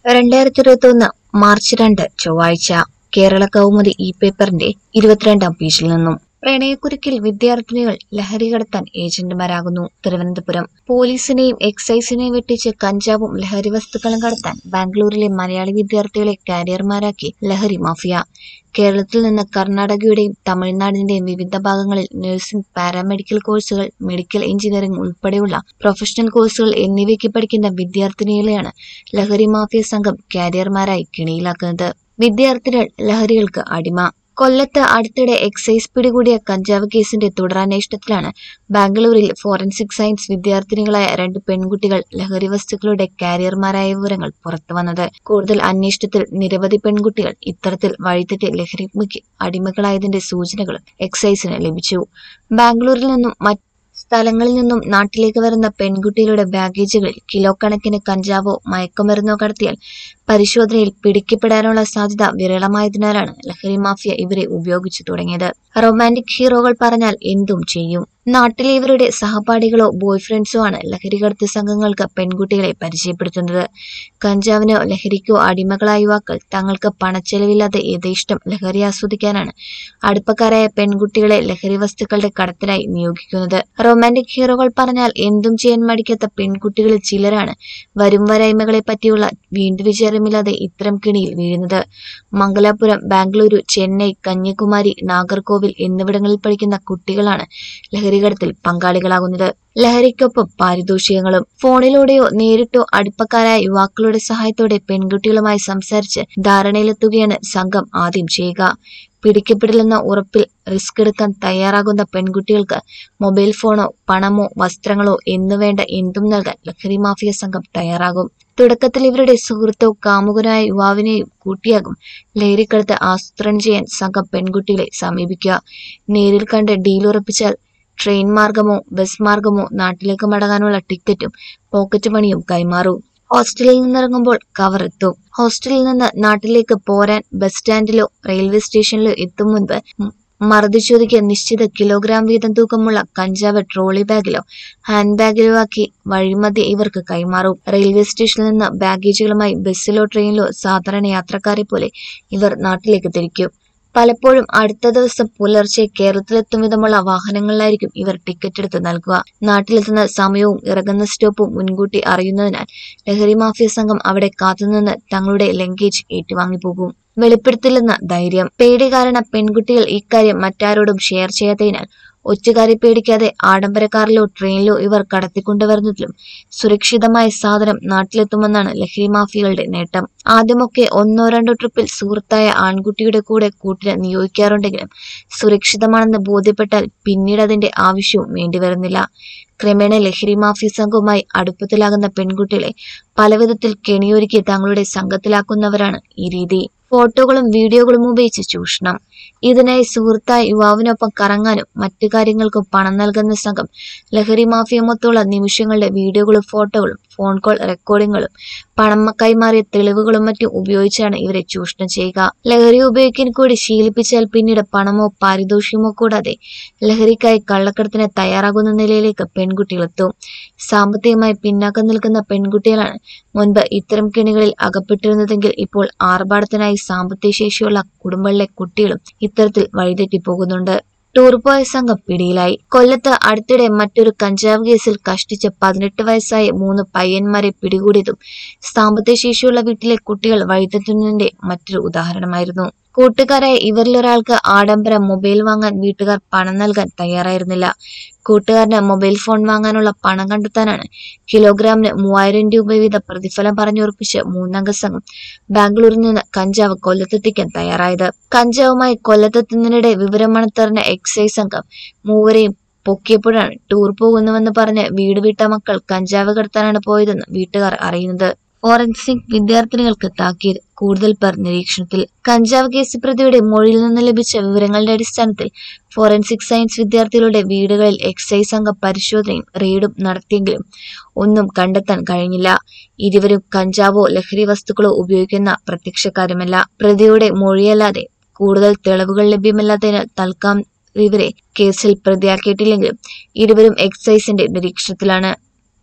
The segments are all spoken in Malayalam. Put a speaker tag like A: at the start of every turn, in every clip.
A: രണ്ടായിരത്തി ഇരുപത്തി ഒന്ന് മാർച്ച് രണ്ട് ചൊവ്വാഴ്ച കേരള കൗമുദി ഇ പേപ്പറിന്റെ ഇരുപത്തിരണ്ടാം പേജിൽ നിന്നും പ്രണയക്കുരുക്കിൽ വിദ്യാർത്ഥിനികൾ ലഹരി കടത്താൻ ഏജന്റുമാരാകുന്നു തിരുവനന്തപുരം പോലീസിനെയും എക്സൈസിനെയും വെട്ടിച്ച് കഞ്ചാവും ലഹരി വസ്തുക്കളും കടത്താൻ ബാംഗ്ലൂരിലെ മലയാളി വിദ്യാർത്ഥികളെ കാരിയർമാരാക്കി ലഹരി മാഫിയ കേരളത്തിൽ നിന്ന് കർണാടകയുടെയും തമിഴ്നാടിന്റെയും വിവിധ ഭാഗങ്ങളിൽ നഴ്സിംഗ് പാരാമെഡിക്കൽ കോഴ്സുകൾ മെഡിക്കൽ എഞ്ചിനീയറിംഗ് ഉൾപ്പെടെയുള്ള പ്രൊഫഷണൽ കോഴ്സുകൾ എന്നിവയ്ക്ക് പഠിക്കുന്ന വിദ്യാർത്ഥിനികളെയാണ് ലഹരി മാഫിയ സംഘം കാരിയർമാരായി കിണിയിലാക്കുന്നത് വിദ്യാർത്ഥികൾ ലഹരികൾക്ക് അടിമ കൊല്ലത്ത് അടുത്തിടെ എക്സൈസ് പിടികൂടിയ കഞ്ചാവ് കേസിന്റെ തുടരന്വേഷണത്തിലാണ് ബാംഗ്ലൂരിൽ ഫോറൻസിക് സയൻസ് വിദ്യാർത്ഥിനികളായ രണ്ട് പെൺകുട്ടികൾ ലഹരി വസ്തുക്കളുടെ കാരിയർമാരായ വിവരങ്ങൾ പുറത്തുവന്നത് കൂടുതൽ അന്വേഷണത്തിൽ നിരവധി പെൺകുട്ടികൾ ഇത്തരത്തിൽ വഴിതെറ്റി ലഹരിക്ക് അടിമകളായതിന്റെ സൂചനകളും എക്സൈസിന് ലഭിച്ചു ബാംഗ്ലൂരിൽ നിന്നും മറ്റ് സ്ഥലങ്ങളിൽ നിന്നും നാട്ടിലേക്ക് വരുന്ന പെൺകുട്ടികളുടെ ബാഗേജുകളിൽ കിലോ കണക്കിന് കഞ്ചാവോ മയക്കുമരുന്നോ കടത്തിയാൽ പരിശോധനയിൽ പിടിക്കപ്പെടാനുള്ള സാധ്യത വിരളമായതിനാലാണ് ലഹരി മാഫിയ ഇവരെ ഉപയോഗിച്ചു തുടങ്ങിയത് റൊമാന്റിക് ഹീറോകൾ പറഞ്ഞാൽ എന്തും ചെയ്യും നാട്ടിലെ ഇവരുടെ സഹപാഠികളോ ബോയ് ഫ്രണ്ട്സോ ആണ് ലഹരി കടത്ത് സംഘങ്ങൾക്ക് പെൺകുട്ടികളെ പരിചയപ്പെടുത്തുന്നത് കഞ്ചാവിനോ ലഹരിക്കോ അടിമകളായ യുവാക്കൾ തങ്ങൾക്ക് പണച്ചെലവില്ലാതെ യഥേഷ്ടം ലഹരി ആസ്വദിക്കാനാണ് അടുപ്പക്കാരായ പെൺകുട്ടികളെ ലഹരി വസ്തുക്കളുടെ കടത്തിനായി നിയോഗിക്കുന്നത് റൊമാന്റിക് ഹീറോകൾ പറഞ്ഞാൽ എന്തും ചെയ്യാൻ മടിക്കാത്ത പെൺകുട്ടികളിൽ ചിലരാണ് വരും വരായ്മകളെ പറ്റിയുള്ള വീണ്ടുവിചാരമില്ലാതെ ഇത്തരം കിണിയിൽ വീഴുന്നത് മംഗലാപുരം ബാംഗ്ലൂരു ചെന്നൈ കന്യാകുമാരി നാഗർകോവിൽ എന്നിവിടങ്ങളിൽ പഠിക്കുന്ന കുട്ടികളാണ് ലഹരികടത്തിൽ പങ്കാളികളാകുന്നത് ലഹരിക്കൊപ്പം പാരിതോഷികങ്ങളും ഫോണിലൂടെയോ നേരിട്ടോ അടുപ്പക്കാരായ യുവാക്കളുടെ സഹായത്തോടെ പെൺകുട്ടികളുമായി സംസാരിച്ച് ധാരണയിലെത്തുകയാണ് സംഘം ആദ്യം ചെയ്യുക പിടിക്കപ്പെടില്ലെന്ന ഉറപ്പിൽ റിസ്ക് എടുക്കാൻ തയ്യാറാകുന്ന പെൺകുട്ടികൾക്ക് മൊബൈൽ ഫോണോ പണമോ വസ്ത്രങ്ങളോ എന്നുവേണ്ട എന്തും നൽകാൻ ലഹരി മാഫിയ സംഘം തയ്യാറാകും തുടക്കത്തിൽ ഇവരുടെ സുഹൃത്തോ കാമുകനായ യുവാവിനെയും കൂട്ടിയാകും ലഹരിക്കടത്ത് ആസൂത്രണം ചെയ്യാൻ സംഘം പെൺകുട്ടികളെ സമീപിക്കുക നേരിൽ കണ്ട് ഡീൽ ഉറപ്പിച്ചാൽ ട്രെയിൻ മാർഗമോ ബസ് മാർഗമോ നാട്ടിലേക്ക് മടങ്ങാനുള്ള ടിക്കറ്റും പോക്കറ്റ് മണിയും കൈമാറും ഹോസ്റ്റലിൽ നിന്നിറങ്ങുമ്പോൾ കവർ എത്തും ഹോസ്റ്റലിൽ നിന്ന് നാട്ടിലേക്ക് പോരാൻ ബസ് സ്റ്റാൻഡിലോ റെയിൽവേ സ്റ്റേഷനിലോ എത്തും മുൻപ് മർദ്ദിച്ചൊതുക്കിയ നിശ്ചിത കിലോഗ്രാം വീതം തൂക്കമുള്ള കഞ്ചാവ് ട്രോളി ബാഗിലോ ഹാൻഡ് ബാഗിലോ ആക്കി വഴിമധ്യ ഇവർക്ക് കൈമാറും റെയിൽവേ സ്റ്റേഷനിൽ നിന്ന് ബാഗേജുകളുമായി ബസ്സിലോ ട്രെയിനിലോ സാധാരണ യാത്രക്കാരെ പോലെ ഇവർ നാട്ടിലേക്ക് തിരിക്കും പലപ്പോഴും അടുത്ത ദിവസം പുലർച്ചെ കേരളത്തിലെത്തും വിധമുള്ള വാഹനങ്ങളിലായിരിക്കും ഇവർ ടിക്കറ്റ് എടുത്ത് നൽകുക നാട്ടിലെത്തുന്ന സമയവും ഇറങ്ങുന്ന സ്റ്റോപ്പും മുൻകൂട്ടി അറിയുന്നതിനാൽ ലഹരി മാഫിയ സംഘം അവിടെ കാത്തുനിന്ന് തങ്ങളുടെ ലഗേജ് ഏറ്റുവാങ്ങിപ്പോകും വെളിപ്പെടുത്തില്ലെന്ന ധൈര്യം പേടി കാരണം പെൺകുട്ടികൾ ഇക്കാര്യം മറ്റാരോടും ഷെയർ ചെയ്യാത്തതിനാൽ ഒറ്റുകാരെ പേടിക്കാതെ ആഡംബര കാറിലോ ട്രെയിനിലോ ഇവർ കടത്തിക്കൊണ്ടുവരുന്നതിലും സുരക്ഷിതമായ സാധനം നാട്ടിലെത്തുമെന്നാണ് ലഹരി മാഫിയകളുടെ നേട്ടം ആദ്യമൊക്കെ ഒന്നോ രണ്ടോ ട്രിപ്പിൽ സുഹൃത്തായ ആൺകുട്ടിയുടെ കൂടെ കൂട്ടിന് നിയോഗിക്കാറുണ്ടെങ്കിലും സുരക്ഷിതമാണെന്ന് ബോധ്യപ്പെട്ടാൽ പിന്നീട് അതിന്റെ ആവശ്യവും വേണ്ടിവരുന്നില്ല ക്രമേണ ലഹരി മാഫിയ സംഘവുമായി അടുപ്പത്തിലാകുന്ന പെൺകുട്ടികളെ പലവിധത്തിൽ കെണിയൊരുക്കി തങ്ങളുടെ സംഘത്തിലാക്കുന്നവരാണ് ഈ രീതി ഫോട്ടോകളും വീഡിയോകളും ഉപയോഗിച്ച് ചൂഷണം ഇതിനായി സുഹൃത്തായ യുവാവിനൊപ്പം കറങ്ങാനും മറ്റു കാര്യങ്ങൾക്കും പണം നൽകുന്ന സംഘം ലഹരി മാഫിയ മൊത്തമുള്ള നിമിഷങ്ങളുടെ വീഡിയോകളും ഫോട്ടോകളും ഫോൺ കോൾ റെക്കോർഡിങ്ങുകളും പണം കൈമാറിയ തെളിവുകളും മറ്റും ഉപയോഗിച്ചാണ് ഇവരെ ചൂഷണം ചെയ്യുക ലഹരി ഉപയോഗിക്കാൻ കൂടി ശീലിപ്പിച്ചാൽ പിന്നീട് പണമോ പാരിതോഷികമോ കൂടാതെ ലഹരിക്കായി കള്ളക്കടത്തിന് തയ്യാറാകുന്ന നിലയിലേക്ക് പെൺകുട്ടികളെത്തും സാമ്പത്തികമായി പിന്നാക്കം നിൽക്കുന്ന പെൺകുട്ടികളാണ് മുൻപ് ഇത്തരം കെണികളിൽ അകപ്പെട്ടിരുന്നതെങ്കിൽ ഇപ്പോൾ ആർഭാടത്തിനായി സാമ്പത്തിക ശേഷിയുള്ള കുടുംബങ്ങളിലെ കുട്ടികളും ഇത്തരത്തിൽ വഴിതെറ്റിപ്പോകുന്നുണ്ട് ടൂർ പോയ സംഘം പിടിയിലായി കൊല്ലത്ത് അടുത്തിടെ മറ്റൊരു കഞ്ചാവ് കേസിൽ കഷ്ടിച്ച പതിനെട്ട് വയസ്സായ മൂന്ന് പയ്യന്മാരെ പിടികൂടിയതും സാമ്പത്തിക ശേഷിയുള്ള വീട്ടിലെ കുട്ടികൾ വഴിതെറ്റുന്നതിന്റെ മറ്റൊരു ഉദാഹരണമായിരുന്നു കൂട്ടുകാരായ ഇവരിലൊരാൾക്ക് ആഡംബര മൊബൈൽ വാങ്ങാൻ വീട്ടുകാർ പണം നൽകാൻ തയ്യാറായിരുന്നില്ല കൂട്ടുകാരന് മൊബൈൽ ഫോൺ വാങ്ങാനുള്ള പണം കണ്ടെത്താനാണ് കിലോഗ്രാമിന് മൂവായിരം രൂപ വീതം പ്രതിഫലം പറഞ്ഞുറപ്പിച്ച് മൂന്നംഗ സംഘം ബാംഗ്ലൂരിൽ നിന്ന് കഞ്ചാവ് കൊല്ലത്തെത്തിക്കാൻ തയ്യാറായത് കഞ്ചാവുമായി കൊല്ലത്തെത്തുന്നതിനിടെ വിവരം മണത്തറിഞ്ഞ എക്സൈസ് സംഘം മൂവരെയും പൊക്കിയപ്പോഴാണ് ടൂർ പോകുന്നുവെന്ന് പറഞ്ഞ് വീട് വിട്ട മക്കൾ കഞ്ചാവ് കടത്താനാണ് പോയതെന്ന് വീട്ടുകാർ അറിയുന്നത് ഫോറൻസിക് വിദ്യാർത്ഥിനികൾക്ക് താക്കീത് കൂടുതൽ പേർ നിരീക്ഷണത്തിൽ കഞ്ചാവ് കേസ് പ്രതിയുടെ മൊഴിയിൽ നിന്ന് ലഭിച്ച വിവരങ്ങളുടെ അടിസ്ഥാനത്തിൽ ഫോറൻസിക് സയൻസ് വിദ്യാർത്ഥികളുടെ വീടുകളിൽ എക്സൈസ് സംഘം പരിശോധനയും റെയ്ഡും നടത്തിയെങ്കിലും ഒന്നും കണ്ടെത്താൻ കഴിഞ്ഞില്ല ഇരുവരും കഞ്ചാവോ ലഹരി വസ്തുക്കളോ ഉപയോഗിക്കുന്ന പ്രത്യക്ഷക്കാരുമല്ല പ്രതിയുടെ മൊഴിയല്ലാതെ കൂടുതൽ തെളിവുകൾ ലഭ്യമല്ലാത്തതിനാൽ തൽക്കാലം ഇവരെ കേസിൽ പ്രതിയാക്കിയിട്ടില്ലെങ്കിലും ഇരുവരും എക്സൈസിന്റെ നിരീക്ഷണത്തിലാണ്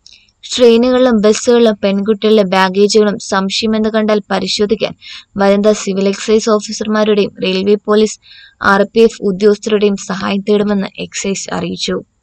A: ട്രെയിനുകളിലും ബസ്സുകളിലും പെൺകുട്ടികളുടെ ബാഗേജുകളും സംശയമെന്ന് കണ്ടാൽ പരിശോധിക്കാൻ വനിതാ സിവിൽ എക്സൈസ് ഓഫീസർമാരുടെയും railway police R P F ഉദ്യോഗസ്ഥരുടെയും സഹായം തേടുമെന്ന് എക്സൈസ് അറിയിച്ചു